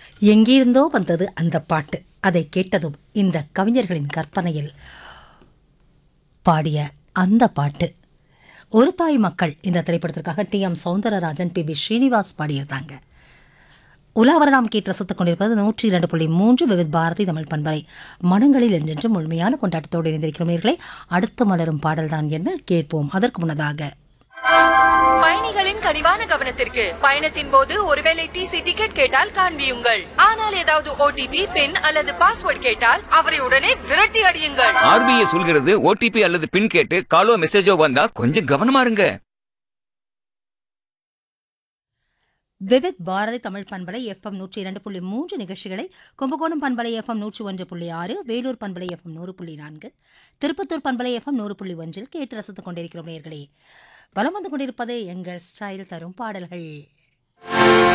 எங்கிருந்தோ வந்தது அந்த பாட்டு அதை கேட்டதும் இந்த கவிஞர்களின் கற்பனையில் பாடிய அந்த பாட்டு ஒரு தாய் மக்கள் இந்த திரைப்படத்திற்காக T M Soundararajan P B Srinivas பாடியிருந்தாங்க உலாவர நாம் கேட்டு ரசித்துக் கொண்டிருப்பது நூற்றி இரண்டு புள்ளி மூன்று விவித் பாரதி தமிழ் பண்பலை மனங்களில் என்றென்று முழுமையான கொண்டாட்டத்தோடு இணைந்திருக்கிறோம் நேயர்களே அடுத்து மலரும் பாடல்தான் என்ன கேட்போம் அதற்கு முன்னதாக பயணிகளின் கனிவான கவனத்திற்கு பயணத்தின் போது ஒருவேளை டிசி டிக்கெட் கேட்டால் காண்பியுங்கள் ஆனால் ஏதாவது ஓடிபி பின் அல்லது பாஸ்வேர்ட் கேட்டால் அவரை உடனே விரட்டி அடியுங்கள் ஆர்பிஐ சொல்கிறது ஓடிபி அல்லது பின் கேட்டு காலோ மெசேஜோ வந்தா கொஞ்சம் கவனமா இருங்க விவித் பாரதி தமிழ் பண்பலை எஃப்எம் நூற்றி இரண்டு புள்ளி மூன்று நிகழ்ச்சிகளை கும்பகோணம் பண்பலை எஃப்எம் நூற்றி ஒன்று புள்ளி ஆறு வேலூர் பண்பலை எஃப்எம் நூறு புள்ளி நான்கு திருப்பத்தூர் பண்பலை எஃப்எம் நூறு புள்ளி ஒன்றில் கேட்டு ரசித்துக் கொண்டிருக்கிறோம் நேயர்களே வலம் வந்து கொண்டிருப்பது எங்கள் ஸ்டைல் தரும் பாடல்கள்